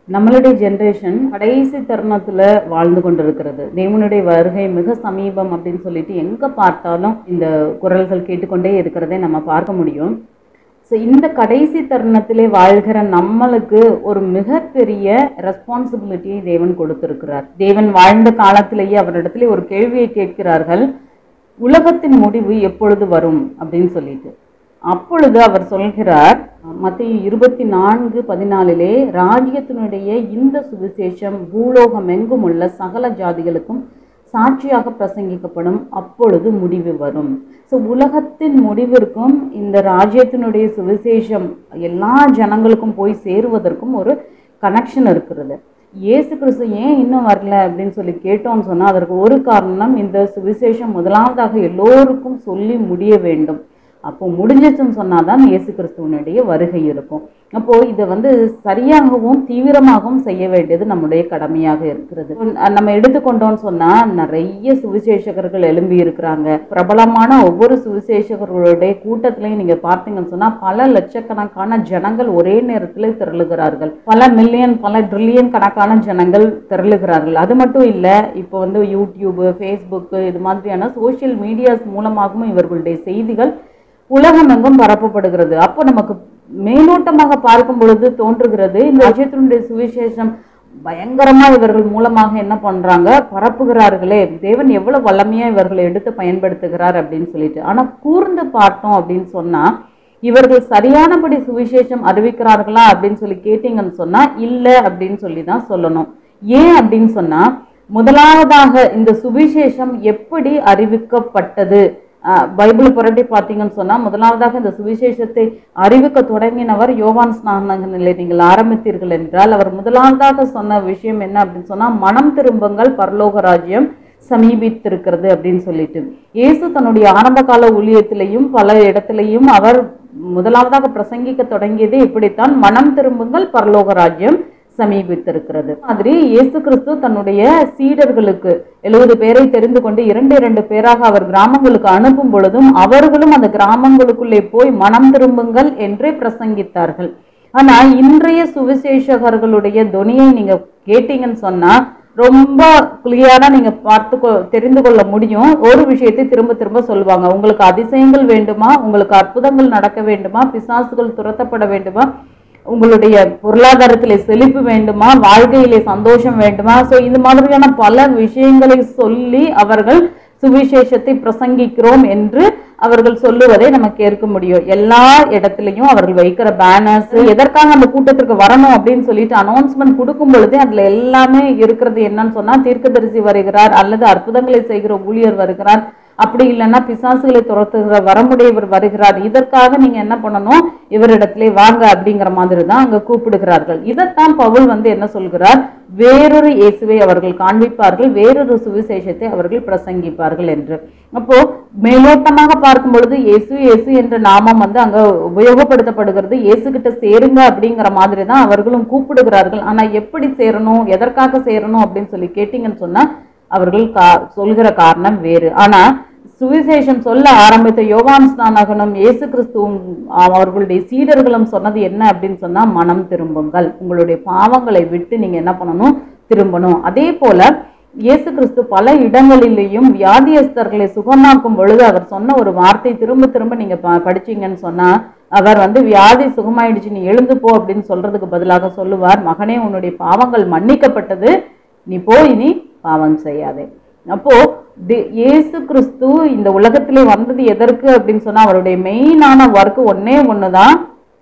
நம்மளுடைய ஜென்ரேஷன் கடைசி தருணத்துல வாழ்ந்து கொண்டிருக்கிறது தேவனுடைய வருகை மிக சமீபம் அப்படின்னு சொல்லிட்டு எங்க பார்த்தாலும் இந்த குரல்கள் கேட்டுக்கொண்டே இருக்கிறதை நம்ம பார்க்க முடியும் ஸோ இந்த கடைசி தருணத்திலே வாழ்கிற நம்மளுக்கு ஒரு மிகப்பெரிய ரெஸ்பான்சிபிலிட்டியை தேவன் கொடுத்திருக்கிறார் தேவன் வாழ்ந்த காலத்திலேயே அவரிடத்திலே ஒரு கேள்வியை கேட்கிறார்கள் உலகத்தின் முடிவு எப்பொழுது வரும் அப்படின்னு சொல்லிட்டு அப்பொழுது அவர் சொல்கிறார் மத்திய இருபத்தி நான்கு பதினாலிலே ராஜ்யத்தினுடைய இந்த சுவிசேஷம் பூலோகம் எங்கும் உள்ள சகல ஜாதிகளுக்கும் சாட்சியாக பிரசங்கிக்கப்படும் அப்பொழுது முடிவு வரும் ஸோ உலகத்தின் முடிவிற்கும் இந்த ராஜ்யத்தினுடைய சுவிசேஷம் எல்லா ஜனங்களுக்கும் போய் சேருவதற்கும் ஒரு கனெக்ஷன் இருக்கிறது இயேசு கிறிஸ்து ஏன் இன்னும் வரல அப்படின்னு சொல்லி கேட்டோம்னு சொன்னால் அதற்கு ஒரு காரணம் இந்த சுவிசேஷம் முதலாவதாக எல்லோருக்கும் சொல்லி முடிய வேண்டும் அப்போ முடிஞ்சிச்சுன்னு சொன்னால் தான் இயேசு கிறிஸ்துவனுடைய வருகை இருக்கும் அப்போ இதை வந்து சரியாகவும் தீவிரமாகவும் செய்ய வேண்டியது நம்முடைய கடமையாக இருக்கிறது நம்ம எடுத்துக்கொண்டோம்னு சொன்னா நிறைய சுவிசேஷகர்கள் எழும்பி இருக்கிறாங்க பிரபலமான ஒவ்வொரு சுவிசேஷகர்களுடைய கூட்டத்திலையும் நீங்க பார்த்தீங்கன்னு சொன்னா பல லட்சக்கணக்கான ஜனங்கள் ஒரே நேரத்தில் திரளுகிறார்கள் பல மில்லியன் பல ட்ரில்லியன் கணக்கான ஜனங்கள் திரளுகிறார்கள் அது மட்டும் இல்ல இப்போ வந்து யூடியூப் ஃபேஸ்புக்கு இது மாதிரியான சோஷியல் மீடியாஸ் மூலமாகவும் இவர்களுடைய செய்திகள் உலகமெங்கும் பரப்பப்படுகிறது அப்போ நமக்கு மேலோட்டமாக பார்க்கும் பொழுது தோன்றுகிறது இந்த அஜயத்தினுடைய சுவிசேஷம் பயங்கரமா இவர்கள் மூலமாக என்ன பண்றாங்க பரப்புகிறார்களே தேவன் எவ்வளவு வல்லமையா இவர்களை எடுத்து பயன்படுத்துகிறார் அப்படின்னு சொல்லிட்டு ஆனா கூர்ந்து பார்த்தோம் அப்படின்னு சொன்னா இவர்கள் சரியானபடி சுவிசேஷம் அறிவிக்கிறார்களா அப்படின்னு சொல்லி கேட்டீங்கன்னு சொன்னா இல்ல அப்படின்னு சொல்லி தான் சொல்லணும் ஏன் அப்படின்னு சொன்னா முதலாவதாக இந்த சுவிசேஷம் எப்படி அறிவிக்கப்பட்டது பைபிள் புரட்டி பார்த்தீங்கன்னு சொன்னால் முதலாவதாக இந்த சுவிசேஷத்தை அறிவிக்க தொடங்கினவர் யோவான் ஸ்நானங்களை நீங்கள் ஆரம்பித்தீர்கள் என்றால் அவர் முதலாவதாக சொன்ன விஷயம் என்ன அப்படின்னு சொன்னால் மனம் திரும்புங்கள் பரலோக ராஜ்யம் சமீபித்திருக்கிறது அப்படின்னு சொல்லிட்டு இயேசு தன்னுடைய ஆரம்ப கால ஊழியத்திலையும் பல இடத்திலையும் அவர் முதலாவதாக பிரசங்கிக்க தொடங்கியதே இப்படித்தான் மனம் திரும்புங்கள் பரலோக ராஜ்யம் சமீபித்திருக்கிறது மாதிரி இயேசு கிறிஸ்து தன்னுடைய சீடர்களுக்கு எழுபது பேரை தெரிந்து கொண்டு இரண்டு இரண்டு பேராக அவர் கிராமங்களுக்கு அனுப்பும் பொழுதும் அவர்களும் அந்த கிராமங்களுக்குள்ளே போய் மனம் திரும்புங்கள் என்றே பிரசங்கித்தார்கள் ஆனா இன்றைய சுவிசேஷகர்களுடைய தொனியை நீங்க கேட்டீங்கன்னு சொன்னா ரொம்ப கிளியரா நீங்க பார்த்து தெரிந்து கொள்ள முடியும் ஒரு விஷயத்தை திரும்ப திரும்ப சொல்லுவாங்க உங்களுக்கு அதிசயங்கள் வேண்டுமா உங்களுக்கு அற்புதங்கள் நடக்க வேண்டுமா பிசாசுகள் துரத்தப்பட வேண்டுமா உங்களுடைய பொருளாதாரத்திலே செழிப்பு வேண்டுமா வாழ்க்கையிலே சந்தோஷம் வேண்டுமா ஸோ இது மாதிரியான பல விஷயங்களை சொல்லி அவர்கள் சுவிசேஷத்தை பிரசங்கிக்கிறோம் என்று அவர்கள் சொல்லுவதை நம்ம கேட்க முடியும் எல்லா இடத்துலையும் அவர்கள் வைக்கிற பேனர்ஸ் எதற்காக அந்த கூட்டத்திற்கு வரணும் அப்படின்னு சொல்லிட்டு அனௌன்ஸ்மெண்ட் கொடுக்கும் பொழுதே அதுல எல்லாமே இருக்கிறது என்னன்னு சொன்னா தீர்க்கதரிசி வருகிறார் அல்லது அற்புதங்களை செய்கிற ஊழியர் வருகிறார் அப்படி இல்லைன்னா பிசாசுகளை துரத்துகிற வரமுடையவர் வருகிறார் இதற்காக நீங்க என்ன பண்ணணும் இவரிடத்திலே வாங்க அப்படிங்கிற மாதிரி தான் அங்க கூப்பிடுகிறார்கள் இதைத்தான் பவுல் வந்து என்ன சொல்கிறார் வேறொரு இயேசுவை அவர்கள் காண்பிப்பார்கள் வேறொரு சுவிசேஷத்தை அவர்கள் பிரசங்கிப்பார்கள் என்று அப்போ மேலோட்டமாக பார்க்கும் பொழுது இயேசு இயேசு என்ற நாமம் வந்து அங்க உபயோகப்படுத்தப்படுகிறது இயேசு கிட்ட சேருங்க அப்படிங்கிற மாதிரி தான் அவர்களும் கூப்பிடுகிறார்கள் ஆனா எப்படி சேரணும் எதற்காக சேரணும் அப்படின்னு சொல்லி கேட்டீங்கன்னு சொன்னா அவர்கள் கா சொல்கிற காரணம் வேறு ஆனா சுவிசேஷம் சொல்ல ஆரம்பித்த யோவான் ஸ்நானகனும் இயேசு கிறிஸ்துவும் அவர்களுடைய சீடர்களும் சொன்னது என்ன அப்படின்னு சொன்னா மனம் திரும்புங்கள் உங்களுடைய பாவங்களை விட்டு நீங்க என்ன பண்ணணும் திரும்பணும் அதே போல இயேசு கிறிஸ்து பல இடங்களிலேயும் வியாதியஸ்தர்களை சுகமாக்கும் பொழுது அவர் சொன்ன ஒரு வார்த்தை திரும்ப திரும்ப நீங்க படிச்சீங்கன்னு சொன்னா அவர் வந்து வியாதி சுகமாயிடுச்சு நீ எழுந்து போ அப்படின்னு சொல்றதுக்கு பதிலாக சொல்லுவார் மகனே உன்னுடைய பாவங்கள் மன்னிக்கப்பட்டது நீ போய் நீ பாவம் செய்யாதே அப்போ இயேசு கிறிஸ்து இந்த உலகத்திலே வந்தது எதற்கு அப்படின்னு சொன்னா அவருடைய மெயினான ஒர்க் ஒன்னே ஒண்ணுதான்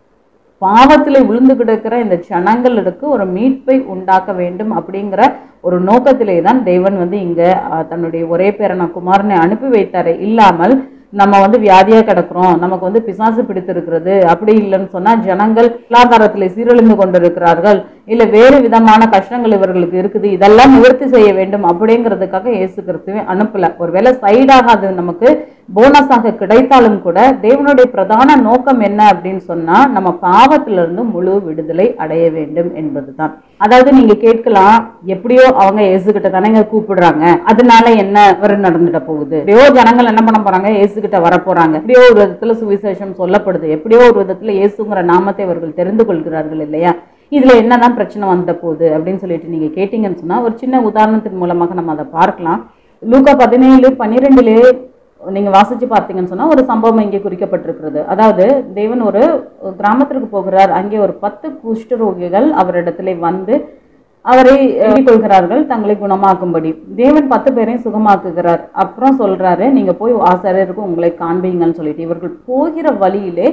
பாவத்திலே விழுந்து கிடக்கிற இந்த ஜனங்களுக்கு ஒரு மீட்பை உண்டாக்க வேண்டும் அப்படிங்கிற ஒரு நோக்கத்திலே தான் தேவன் வந்து இங்க தன்னுடைய ஒரே பேரன குமாரனை அனுப்பி வைத்தாரு இல்லாமல் நம்ம வந்து வியாதியா கிடக்குறோம் நமக்கு வந்து பிசாசு பிடித்திருக்கிறது அப்படி இல்லைன்னு சொன்னா ஜனங்கள் பொருளாதாரத்தில் சீரழிந்து கொண்டிருக்கிறார்கள் இல்ல வேறு விதமான கஷ்டங்கள் இவர்களுக்கு இருக்குது இதெல்லாம் நிவர்த்தி செய்ய வேண்டும் அப்படிங்கிறதுக்காக இயேசு கிறிஸ்துவை அனுப்பல ஒருவேளை சைடாக அது நமக்கு போனஸாக கிடைத்தாலும் கூட தேவனுடைய பிரதான நோக்கம் என்ன அப்படின்னு சொன்னா நம்ம பாவத்திலிருந்து முழு விடுதலை அடைய வேண்டும் என்பதுதான் அதாவது நீங்க கேட்கலாம் எப்படியோ அவங்க இயேசு கிட்ட தானேங்க கூப்பிடுறாங்க அதனால என்ன ஒரு நடந்துட போகுது எப்படியோ ஜனங்கள் என்ன பண்ண போறாங்க இயேசு கிட்ட வர போறாங்க எப்படியோ ஒரு விதத்துல சுவிசேஷம் சொல்லப்படுது எப்படியோ ஒரு விதத்துல இயேசுங்கிற நாமத்தை அவர்கள் தெரிந்து கொள்கிறார்கள் இல்லையா இதுல என்னதான் பிரச்சனை வந்த போகுது அப்படின்னு சொல்லிட்டு நீங்க கேட்டீங்கன்னு சொன்னா ஒரு சின்ன உதாரணத்தின் மூலமாக நம்ம அதை பார்க்கலாம் லூக்கா பதினேழு பன்னிரெண்டுலே நீங்க வாசிச்சு பார்த்தீங்கன்னு சொன்னா ஒரு சம்பவம் இங்கே குறிக்கப்பட்டிருக்கிறது அதாவது தேவன் ஒரு கிராமத்திற்கு போகிறார் அங்கே ஒரு பத்து குஷ்டரோகிகள் அவரிடத்திலே வந்து அவரை வேண்டிக் கொள்கிறார்கள் தங்களை குணமாக்கும்படி தேவன் பத்து பேரையும் சுகமாக்குகிறார் அப்புறம் சொல்றாரு நீங்க போய் ஆசாரியருக்கு உங்களை காண்பீங்கன்னு சொல்லிட்டு இவர்கள் போகிற வழியிலே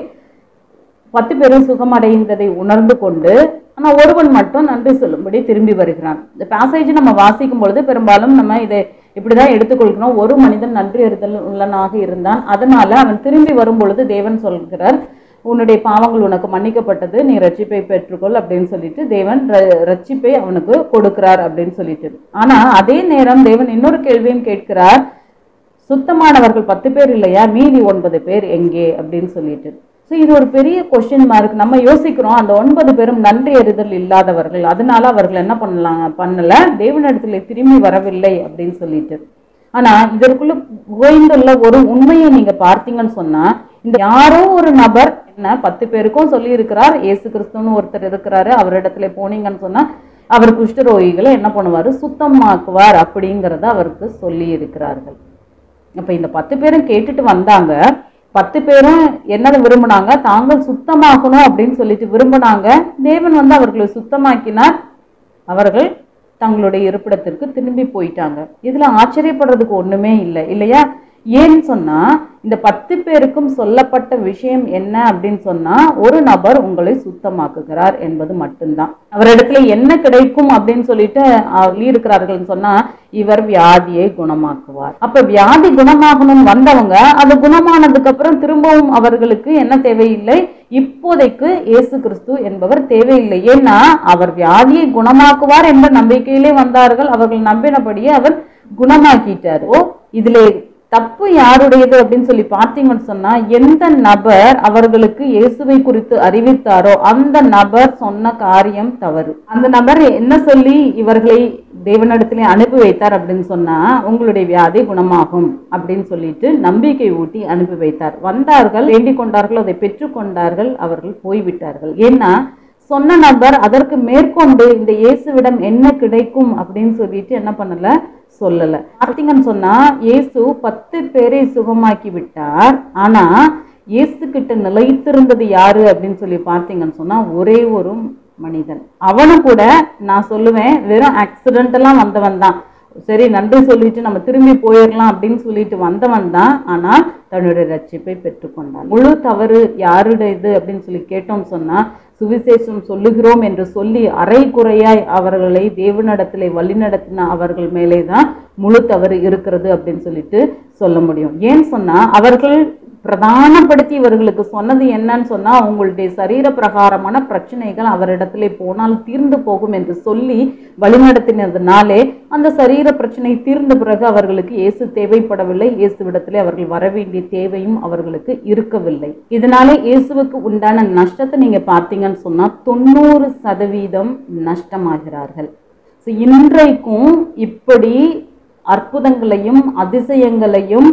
பத்து பேரும் சுகமடைந்ததை உணர்ந்து கொண்டு ஆனா ஒருவன் மட்டும் நன்றி சொல்லும்படி திரும்பி வருகிறான் இந்த பேசேஜ் நம்ம வாசிக்கும் பொழுது பெரும்பாலும் நம்ம இதை இப்படிதான் எடுத்துக்கொள்கிறோம் ஒரு மனிதன் நன்றி அறிதல் உள்ளனாக இருந்தான் அதனால அவன் திரும்பி வரும் பொழுது தேவன் சொல்கிறார் உன்னுடைய பாவங்கள் உனக்கு மன்னிக்கப்பட்டது நீ ரட்சிப்பை பெற்றுக்கொள் அப்படின்னு சொல்லிட்டு தேவன் ர- ரட்சிப்பை அவனுக்கு கொடுக்கிறார் அப்படின்னு சொல்லிட்டு ஆனா அதே நேரம் தேவன் இன்னொரு கேள்வியும் கேட்கிறார் சுத்தமானவர்கள் பத்து பேர் இல்லையா மீதி ஒன்பது பேர் எங்கே அப்படின்னு சொல்லிட்டு ஸோ இது ஒரு பெரிய கொஸ்டின் மார்க் நம்ம யோசிக்கிறோம் அந்த ஒன்பது பேரும் நன்றி அறிதல் இல்லாதவர்கள் அதனால அவர்கள் என்ன பண்ணலாம் பண்ணல தேவனிடத்துல திரும்பி வரவில்லை அப்படின்னு சொல்லிட்டு ஆனா இதற்குள்ள ஓய்ந்துள்ள ஒரு உண்மையை நீங்க பார்த்தீங்கன்னு சொன்னா இந்த யாரோ ஒரு நபர் என்ன பத்து பேருக்கும் சொல்லி இருக்கிறார் இயேசு கிறிஸ்துன்னு ஒருத்தர் இருக்கிறாரு அவரிடத்துல போனீங்கன்னு சொன்னா அவர் குஷ்டரோகிகளை என்ன பண்ணுவாரு சுத்தமாக்குவார் அப்படிங்கிறத அவருக்கு சொல்லி இருக்கிறார்கள் அப்ப இந்த பத்து பேரும் கேட்டுட்டு வந்தாங்க பத்து பேரும் என்னதை விரும்புனாங்க தாங்கள் சுத்தமாகணும் அப்படின்னு சொல்லிட்டு விரும்புனாங்க தேவன் வந்து அவர்களை சுத்தமாக்கினார் அவர்கள் தங்களுடைய இருப்பிடத்திற்கு திரும்பி போயிட்டாங்க இதுல ஆச்சரியப்படுறதுக்கு ஒண்ணுமே இல்லை இல்லையா ஏன்னு சொன்னா இந்த பத்து பேருக்கும் சொல்லப்பட்ட விஷயம் என்ன அப்படின்னு சொன்னா ஒரு நபர் உங்களை சுத்தமாக்குகிறார் என்பது மட்டும்தான் அவரிடத்துல என்ன கிடைக்கும் அப்படின்னு சொல்லிட்டு இருக்கிறார்கள் சொன்னா இவர் வியாதியை குணமாக்குவார் அப்ப வியாதி குணமாகணும் வந்தவங்க அது குணமானதுக்கு அப்புறம் திரும்பவும் அவர்களுக்கு என்ன தேவையில்லை இப்போதைக்கு இயேசு கிறிஸ்து என்பவர் தேவையில்லை ஏன்னா அவர் வியாதியை குணமாக்குவார் என்ற நம்பிக்கையிலே வந்தார்கள் அவர்கள் நம்பினபடியே அவர் குணமாக்கிட்டார் ஓ இதுல தப்பு யாருடையது அப்படின்னு சொல்லி பார்த்தீங்கன்னு சொன்னா எந்த நபர் அவர்களுக்கு இயேசுவை குறித்து அறிவித்தாரோ அந்த நபர் சொன்ன காரியம் தவறு அந்த நபர் என்ன சொல்லி இவர்களை தேவனிடத்திலே அனுப்பி வைத்தார் அப்படின்னு சொன்னா உங்களுடைய வியாதி குணமாகும் அப்படின்னு சொல்லிட்டு நம்பிக்கை ஊட்டி அனுப்பி வைத்தார் வந்தார்கள் வேண்டிக் கொண்டார்கள் அதை பெற்றுக்கொண்டார்கள் அவர்கள் போய்விட்டார்கள் ஏன்னா சொன்ன நபர் அதற்கு மேற்கொண்டு இந்த இயேசுவிடம் என்ன கிடைக்கும் அப்படின்னு சொல்லிட்டு என்ன பண்ணல சொல்லல பார்த்தீங்கன்னு சொன்னா இயேசு பத்து பேரை சுகமாக்கி விட்டார் ஆனா இயேசு கிட்ட நிலைத்திருந்தது யாரு அப்படின்னு சொல்லி பார்த்தீங்கன்னு சொன்னா ஒரே ஒரு மனிதன் அவனும் கூட நான் சொல்லுவேன் வெறும் ஆக்சிடென்டெல்லாம் வந்தவன் தான் சரி நன்றி சொல்லிட்டு நம்ம திரும்பி போயிடலாம் அப்படின்னு சொல்லிட்டு வந்தவன் தான் ஆனால் தன்னுடைய ரட்சிப்பை பெற்றுக்கொண்டான் முழு தவறு யாருடையது அப்படின்னு சொல்லி கேட்டோம் சொன்னா சுவிசேஷம் சொல்லுகிறோம் என்று சொல்லி அரை குறையாய் அவர்களை தேவனிடத்திலே வழிநடத்தின அவர்கள் மேலே தான் முழு தவறு இருக்கிறது அப்படின்னு சொல்லிட்டு சொல்ல முடியும் ஏன்னு சொன்னா அவர்கள் பிரதானப்படுத்தி இவர்களுக்கு சொன்னது என்னன்னு சொன்னா உங்களுடைய சரீர பிரகாரமான பிரச்சனைகள் அவரிடத்திலே போனால் தீர்ந்து போகும் என்று சொல்லி வழிநடத்தினதுனாலே அந்த சரீர பிரச்சனை தீர்ந்த பிறகு அவர்களுக்கு இயேசு தேவைப்படவில்லை இயேசுவிடத்திலே அவர்கள் வர வேண்டிய தேவையும் அவர்களுக்கு இருக்கவில்லை இதனாலே இயேசுவுக்கு உண்டான நஷ்டத்தை நீங்க பார்த்தீங்கன்னு சொன்னா தொண்ணூறு சதவீதம் நஷ்டமாகிறார்கள் So, இன்றைக்கும் இப்படி அற்புதங்களையும் அதிசயங்களையும்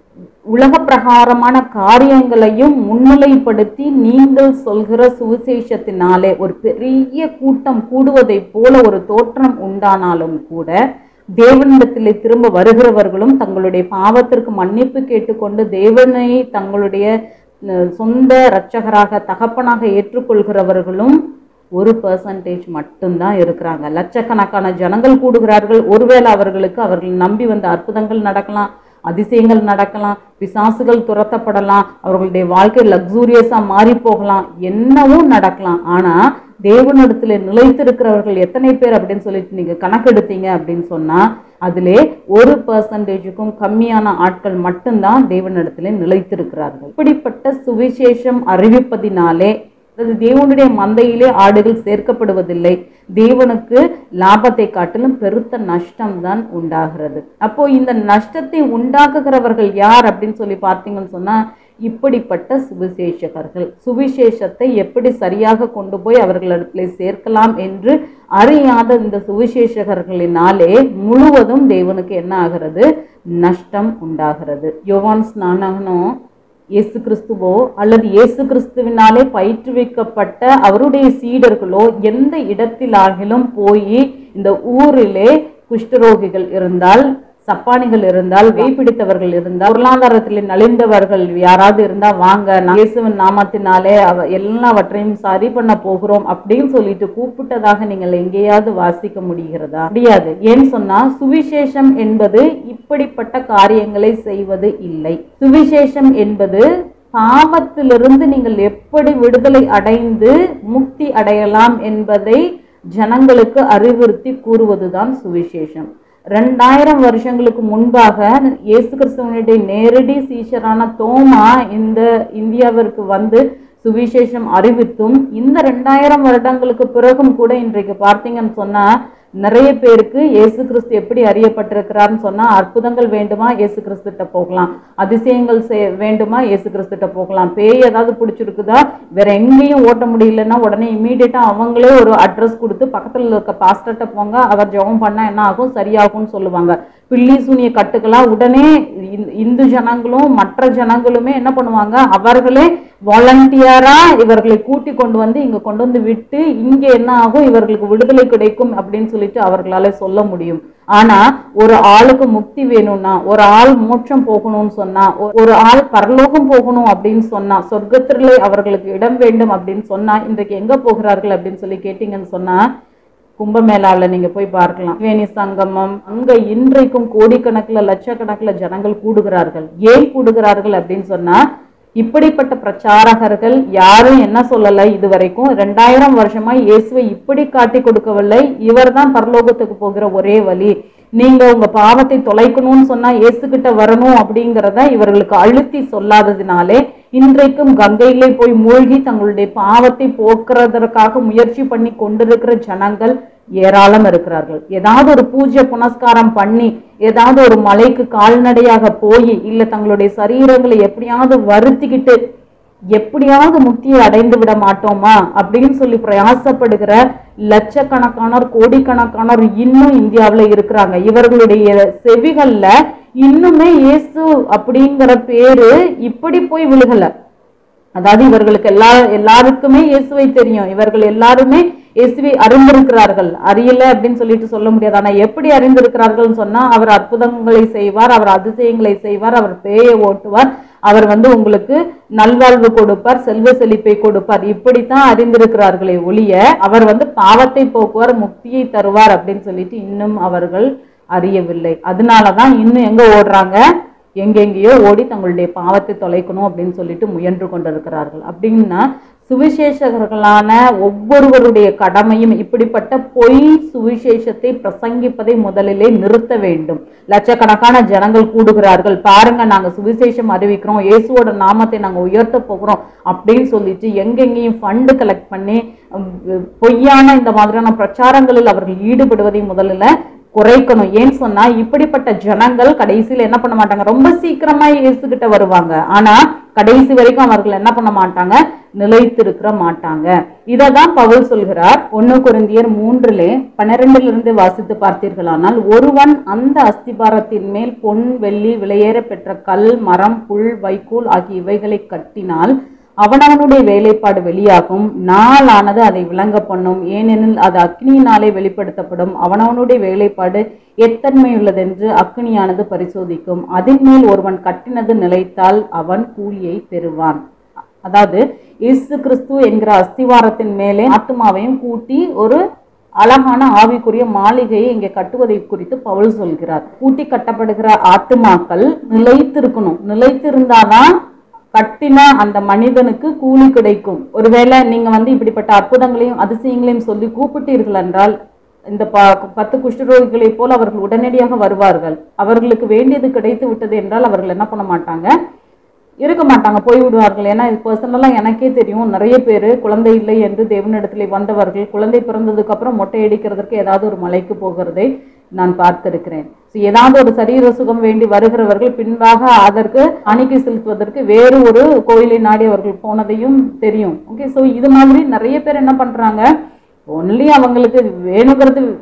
உலக பிரகாரமான காரியங்களையும் முன்னிலைப்படுத்தி நீங்கள் சொல்கிற சுவிசேஷத்தினாலே ஒரு பெரிய கூட்டம் கூடுவதைப் போல ஒரு தோற்றம் உண்டானாலும் கூட தேவனிடத்திலே திரும்ப வருகிறவர்களும் தங்களுடைய பாவத்திற்கு மன்னிப்பு கேட்டுக்கொண்டு தேவனை தங்களுடைய அஹ், சொந்த இரட்சகராக தகப்பனாக ஏற்றுக்கொள்கிறவர்களும் ஒரு பர்சன்டேஜ் மட்டும்தான் இருக்கிறாங்க லட்சக்கணக்கான ஜனங்கள் கூடுகிறார்கள் ஒருவேளை அவர்களுக்கு அவர்கள் நம்பி வந்த அற்புதங்கள் நடக்கலாம் அதிசயங்கள் நடக்கலாம் பிசாசுகள் துரத்தப்படலாம் அவர்களுடைய வாழ்க்கை லக்ஸூரியஸா மாறி போகலாம் என்னவும் நடக்கலாம் ஆனா தேவனிடத்துல நிலைத்திருக்கிறவர்கள் எத்தனை பேர் அப்படின்னு சொல்லிட்டு நீங்க கணக்கெடுத்தீங்க அப்படின்னு சொன்னா அதிலே ஒரு பர்சன்டேஜுக்கும் கம்மியான ஆட்கள் மட்டும்தான் தேவனிடத்திலே நிலைத்திருக்கிறார்கள் இப்படிப்பட்ட சுவிசேஷம் அறிவிப்பதினாலே அது தேவனுடைய மந்தையிலே ஆடுகள் சேர்க்கப்படுவதில்லை தேவனுக்கு லாபத்தை காட்டிலும் பெருத்த நஷ்டம் தான் உண்டாகிறது அப்போ இந்த நஷ்டத்தை உண்டாக்குகிறவர்கள் யார் அப்படின்னு சொல்லி பார்த்தீங்கன்னு சொன்னா இப்படிப்பட்ட சுவிசேஷகர்கள் சுவிசேஷத்தை எப்படி சரியாக கொண்டு போய் அவர்களிடத்தில் சேர்க்கலாம் என்று அறியாத இந்த சுவிசேஷகர்களினாலே முழுவதும் தேவனுக்கு என்ன ஆகிறது நஷ்டம் உண்டாகிறது யோவான் ஸ்நானகனும் இயேசு கிறிஸ்துவோ அல்லது இயேசு கிறிஸ்துவினாலே பயிற்றுவிக்கப்பட்ட அவருடைய சீடர்களோ எந்த இடத்திலாகிலும் போய் இந்த ஊரிலே குஷ்டரோகிகள் இருந்தால் சப்பானிகள் இருந்தால் வேய்பிடித்தவர்கள் இருந்தால் பொருளாதாரத்தில் நலிந்தவர்கள் யாராவது இருந்தா வாங்க நான் இயேசுவின் நாமத்தினாலே அவ எல்லாவற்றையும் சரி பண்ண போகிறோம் அப்படின்னு சொல்லிட்டு கூப்பிட்டதாக நீங்கள் எங்கேயாவது வாசிக்க முடிகிறதா முடியாது ஏன்னு சொன்னா சுவிசேஷம் என்பது இப்படிப்பட்ட காரியங்களை செய்வது இல்லை சுவிசேஷம் என்பது பாவத்திலிருந்து நீங்கள் எப்படி விடுதலை அடைந்து முக்தி அடையலாம் என்பதை ஜனங்களுக்கு அறிவுறுத்தி கூறுவதுதான் சுவிசேஷம் ரெண்டாயிரம் வருஷங்களுக்கு முன்பாக இயேசு கிறிஸ்துவனுடைய நேரடி சீஷரான தோமா இந்த இந்தியாவிற்கு வந்து சுவிசேஷம் அறிவித்தும் இந்த ரெண்டாயிரம் வருடங்களுக்கு பிறகும் கூட இன்றைக்கு பார்த்தீங்கன்னு சொன்னா நிறைய பேருக்கு இயேசு கிறிஸ்து எப்படி அறியப்பட்டிருக்கிறார்னு சொன்னா அற்புதங்கள் வேண்டுமா இயேசு கிறிஸ்துட்ட போகலாம் அதிசயங்கள் செய் வேண்டுமா இயேசு கிறிஸ்துட்ட போகலாம் பேய் ஏதாவது பிடிச்சிருக்குதா வேற எங்கேயும் ஓட்ட முடியலன்னா உடனே இம்மீடியட்டா அவங்களே ஒரு அட்ரஸ் கொடுத்து பக்கத்துல இருக்க பாஸ்டர்ட்ட போங்க அவர் ஜெபம் பண்ணா என்ன ஆகும் சரியாகும்னு சொல்லுவாங்க பில்லி சூனிய கட்டுக்கெல்லாம் உடனே இந்- இந்து ஜனங்களும் மற்ற ஜனங்களுமே என்ன பண்ணுவாங்க அவர்களே வாலண்டியரா இவர்களை கூட்டி கொண்டு வந்து இங்க கொண்டு வந்து விட்டு இங்க என்ன ஆகும் இவர்களுக்கு விடுதலை கிடைக்கும் அப்படின்னு சொல்லிட்டு அவர்களால சொல்ல முடியும் ஆனா ஒரு ஆளுக்கு முக்தி வேணும்னா ஒரு ஆள் மோட்சம் போகணும்னு சொன்னா ஒ- ஒரு ஆள் பரலோகம் போகணும் அப்படின்னு சொன்னா சொர்க்கத்திலே அவர்களுக்கு இடம் வேண்டும் அப்படின்னு சொன்னா இன்றைக்கு எங்க போகிறார்கள் அப்படின்னு சொல்லி கேட்டீங்கன்னு சொன்னா கும்பமேளாவில் நீங்க போய் பார்க்கலாம் வேணி சங்கமம் அங்க இன்றைக்கும் கோடிக்கணக்குல லட்சக்கணக்குல ஜனங்கள் கூடுகிறார்கள் ஏன் கூடுகிறார்கள் அப்படின்னு சொன்னா இப்படிப்பட்ட பிரச்சாரகர்கள் யாரும் என்ன சொல்லல இதுவரைக்கும் ரெண்டாயிரம் வருஷமா இயேசுவை இப்படி காட்டி கொடுக்கவில்லை இவர்தான் பரலோகத்துக்கு போகிற ஒரே வழி நீங்க உங்க பாவத்தை தொலைக்கணும்னு சொன்னா இயேசுகிட்ட வரணும் அப்படிங்கிறத இவர்களுக்கு அழுத்தி சொல்லாததினாலே இன்றைக்கும் கங்கையிலே போய் மூழ்கி தங்களுடைய பாவத்தை போக்குறதற்காக முயற்சி பண்ணி கொண்டிருக்கிற ஜனங்கள் ஏராளம் இருக்கிறார்கள் ஏதாவது ஒரு பூஜை புனஸ்காரம் பண்ணி ஏதாவது ஒரு மலைக்கு கால்நடையாக போய் இல்ல தங்களுடைய சரீரங்களை எப்படியாவது வருத்திக்கிட்டு எப்படியாவது முக்தியை அடைந்து விட மாட்டோமா அப்படின்னு சொல்லி பிரயாசப்படுகிற லட்சக்கணக்கானோர் கோடிக்கணக்கானோர் இன்னும் இந்தியாவுல இருக்கிறாங்க இவர்களுடைய செவிகள்ல இன்னுமே இயேசு அப்படிங்கிற பேரு இப்படி போய் விழுகல அதாவது இவர்களுக்கு எல்லா எல்லாருக்குமே இயேசுவை தெரியும் இவர்கள் எல்லாருமே இயேசுவை அறிந்திருக்கிறார்கள் அறியல அப்படின்னு சொல்லிட்டு சொல்ல முடியாது ஆனா எப்படி அறிந்திருக்கிறார்கள்னு சொன்னா அவர் அற்புதங்களை செய்வார் அவர் அதிசயங்களை செய்வார் அவர் பேயை ஓட்டுவார் அவர் வந்து உங்களுக்கு நல்வாழ்வு கொடுப்பார் செல்வ செழிப்பை கொடுப்பார் இப்படித்தான் அறிந்திருக்கிறார்களே ஒழிய அவர் வந்து பாவத்தை போக்குவார் முக்தியை தருவார் அப்படின்னு சொல்லிட்டு இன்னும் அவர்கள் அறியவில்லை அதனாலதான் இன்னும் எங்க ஓடுறாங்க எங்கெங்கேயோ ஓடி தங்களுடைய பாவத்தை தொலைக்கணும் அப்படின்னு சொல்லிட்டு முயன்று கொண்டிருக்கிறார்கள் அப்படின்னா சுவிசேஷகர்களான ஒவ்வொருவருடைய கடமையும் இப்படிப்பட்ட பொய் சுவிசேஷத்தை பிரசங்கிப்பதை முதலிலே நிறுத்த வேண்டும் லட்சக்கணக்கான ஜனங்கள் கூடுகிறார்கள் பாருங்க நாங்க சுவிசேஷம் அறிவிக்கிறோம் இயேசுவோட நாமத்தை நாங்க உயர்த்த போகிறோம் அப்படின்னு சொல்லிட்டு எங்கெங்கேயும் ஃபண்டு கலெக்ட் பண்ணி உம், பொய்யான இந்த மாதிரியான பிரச்சாரங்களில் அவர்கள் ஈடுபடுவதை முதல்ல குறைக்கணும் ஏன்னு சொன்னா இப்படிப்பட்ட ஜனங்கள் கடைசியில என்ன பண்ண மாட்டாங்க ரொம்ப சீக்கிரமா இயேசுகிட்ட வருவாங்க ஆனா கடைசி வரைக்கும் அவர்கள் என்ன பண்ண மாட்டாங்க நிலைத்திருக்கிற மாட்டாங்க இததான் பவுல் சொல்கிறார் ஒன்னு குருந்தியர் மூன்றிலே பன்னிரெண்டுல இருந்து வாசித்து பார்த்தீர்களானால் ஒருவன் அந்த அஸ்திபாரத்தின் மேல் பொன் வெள்ளி விலையேற பெற்ற கல் மரம் புல் வைக்கோல் ஆகிய இவைகளை கட்டினால் அவனவனுடைய வேலைப்பாடு வெளியாகும் நாளானது அதை விளங்க பண்ணும் ஏனெனில் அது அக்னியினாலே வெளிப்படுத்தப்படும் அவனவனுடைய வேலைப்பாடு எத்தன்மையுள்ளதென்று அக்னியானது பரிசோதிக்கும் அதன் மேல் ஒருவன் கட்டினது நிலைத்தால் அவன் கூலியை பெறுவான் அதாவது இயேசு கிறிஸ்து என்கிற அஸ்திவாரத்தின் மேலே ஆத்துமாவையும் கூட்டி ஒரு அழகான ஆவிக்குரிய மாளிகையை இங்கே கட்டுவதை குறித்து பவுல் சொல்கிறார் கூட்டி கட்டப்படுகிற ஆத்துமாக்கள் நிலைத்திருக்கணும் நிலைத்திருந்தாதான் கட்டின அந்த மனிதனுக்கு கூலி கிடைக்கும் ஒருவேளை நீங்க வந்து இப்படிப்பட்ட அற்புதங்களையும் அதிசயங்களையும் சொல்லி கூப்பிட்டீர்கள் என்றால் இந்த ப- பத்து குஷ்டரோகிகளைப் போல் அவர்கள் உடனடியாக வருவார்கள் அவர்களுக்கு வேண்டியது கிடைத்து விட்டது என்றால் அவர்கள் என்ன பண்ண மாட்டாங்க இருக்க மாட்டாங்க போய் விடுவார்கள் ஏன்னா இது பர்சனலாக எனக்கே தெரியும் நிறைய பேர் குழந்தை இல்லை என்று தேவனிடத்தில் வந்தவர்கள் குழந்தை பிறந்ததுக்கு அப்புறம் மொட்டை அடிக்கிறதற்கு ஏதாவது ஒரு மலைக்கு போகிறதை நான் பார்த்திருக்கிறேன் ஸோ ஏதாவது ஒரு சரீர சுகம் வேண்டி வருகிறவர்கள் பின்பாக அதற்கு அணிக்கை செலுத்துவதற்கு வேறு ஒரு கோயிலை நாடி அவர்கள் போனதையும் தெரியும் ஓகே ஸோ இது மாதிரி நிறைய பேர் என்ன பண்றாங்க ஒன்லி அவங்களுக்கு வேணுங்கிறது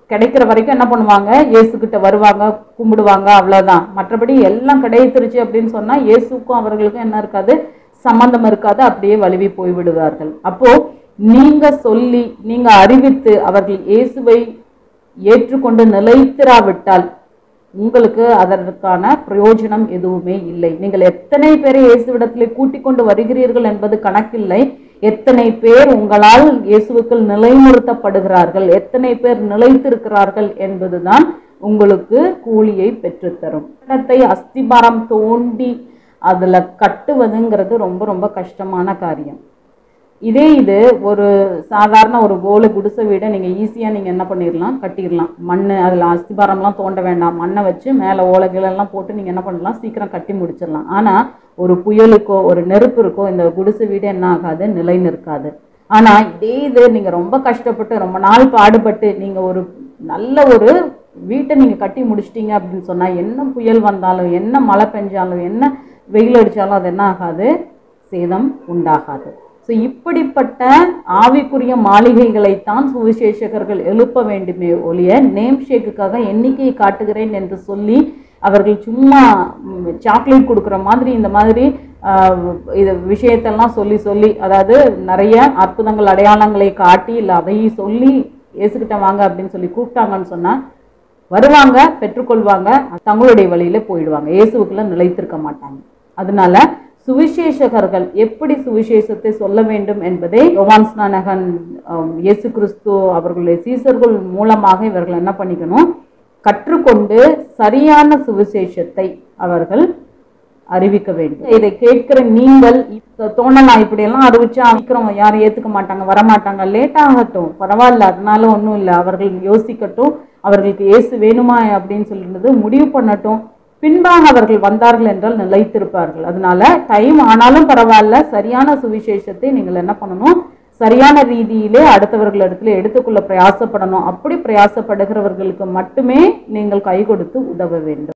கிடைக்கிற வரைக்கும் என்ன பண்ணுவாங்க இயேசுகிட்ட வருவாங்க கும்பிடுவாங்க அவ்வளவுதான் மற்றபடி எல்லாம் கிடைத்துருச்சு அப்படின்னு சொன்னா இயேசுக்கும் அவர்களுக்கும் என்ன இருக்காது சம்பந்தம் இருக்காது அப்படியே வழுவி போய் விடுவார்கள் அப்போ நீங்க சொல்லி நீங்க அறிவித்து அவர்கள் இயேசுவை ஏற்றுக்கொண்டு நிலைத்திராவிட்டால் உங்களுக்கு அதற்கான பிரயோஜனம் எதுவுமே இல்லை நீங்கள் எத்தனை பேரை இயேசுவிடத்திலே கூட்டிக் கொண்டு வருகிறீர்கள் என்பது கணக்கில்லை எத்தனை பேர் உங்களால் இயேசுவுக்குள் நிலைநிறுத்தப்படுகிறார்கள் எத்தனை பேர் நிலைத்திருக்கிறார்கள் என்பதுதான் உங்களுக்கு கூலியை பெற்றுத்தரும் இடத்தை அஸ்திபாரம் தோண்டி அதுல கட்டுவதுங்கிறது ரொம்ப ரொம்ப கஷ்டமான காரியம் இதே இது ஒரு சாதாரண ஒரு கோலு குடிசை வீடை நீங்கள் ஈஸியாக நீங்கள் என்ன பண்ணிடலாம் கட்டிடலாம் மண் அதில் அஸ்திபாரம்லாம் தோண்ட வேண்டாம் மண்ணை வச்சு மேலே ஓலைகளெல்லாம் போட்டு நீங்கள் என்ன பண்ணலாம் சீக்கிரம் கட்டி முடிச்சிடலாம் ஆனால் ஒரு புயலுக்கோ ஒரு நெருப்பு இருக்கோ இந்த குடிசை வீடு என்ன ஆகாது நிலை நிற்காது ஆனால் இதே இது நீங்கள் ரொம்ப கஷ்டப்பட்டு ரொம்ப நாள் பாடுபட்டு நீங்கள் ஒரு நல்ல ஒரு வீட்டை நீங்கள் கட்டி முடிச்சிட்டீங்க அப்படின்னு சொன்னால் என்ன புயல் வந்தாலும் என்ன மழை பெஞ்சாலும் என்ன வெயில் அடித்தாலும் அது என்ன ஆகாது சேதம் உண்டாகாது ஸோ இப்படிப்பட்ட ஆவிக்குரிய மாளிகைகளைத்தான் சுவிசேஷகர்கள் எழுப்ப வேண்டுமே ஒழிய நேம் ஷேக்குக்காக எண்ணிக்கையை காட்டுகிறேன் என்று சொல்லி அவர்கள் சும்மா சாக்லேட் கொடுக்குற மாதிரி இந்த மாதிரி ஆஹ், இது விஷயத்தெல்லாம் சொல்லி சொல்லி அதாவது நிறைய அற்புதங்கள் அடையாளங்களை காட்டி இல்லை அதையும் சொல்லி இயேசுகிட்ட வாங்க அப்படின்னு சொல்லி கூப்பிட்டாங்கன்னு சொன்னால் வருவாங்க பெற்றுக்கொள்வாங்க தங்களுடைய வழியில போயிடுவாங்க இயேசுவுக்குள்ள நிலைத்திருக்க மாட்டாங்க அதனால சுவிசேஷகர்கள் எப்படி சுவிசேஷத்தை சொல்ல வேண்டும் என்பதை யோவான் ஸ்நானகன் ஆம், இயேசு கிறிஸ்து அவர்களுடைய சீசர்கள் மூலமாக இவர்கள் என்ன பண்ணிக்கணும் கற்றுக்கொண்டு சரியான சுவிசேஷத்தை அவர்கள் அறிவிக்க வேண்டும் இதை கேட்கிற நீங்கள் இப்ப தோணலாம் இப்படியெல்லாம் அறிவிச்சா சீக்கிரம் யாரும் ஏத்துக்க மாட்டாங்க வரமாட்டாங்க லேட் ஆகட்டும் பரவாயில்ல அதனால ஒன்றும் இல்லை அவர்கள் யோசிக்கட்டும் அவர்களுக்கு இயேசு வேணுமா அப்படின்னு சொல்லிருந்தது முடிவு பண்ணட்டும் பின்பாக அவர்கள் வந்தார்கள் என்றால் நிலைத்திருப்பார்கள் அதனால டைம் ஆனாலும் பரவாயில்ல சரியான சுவிசேஷத்தை நீங்கள் என்ன பண்ணணும் சரியான ரீதியிலே அடுத்தவர்களிடத்துல எடுத்துக்கொள்ள பிரயாசப்படணும் அப்படி பிரயாசப்படுகிறவர்களுக்கு மட்டுமே நீங்கள் கை கொடுத்து உதவ வேண்டும்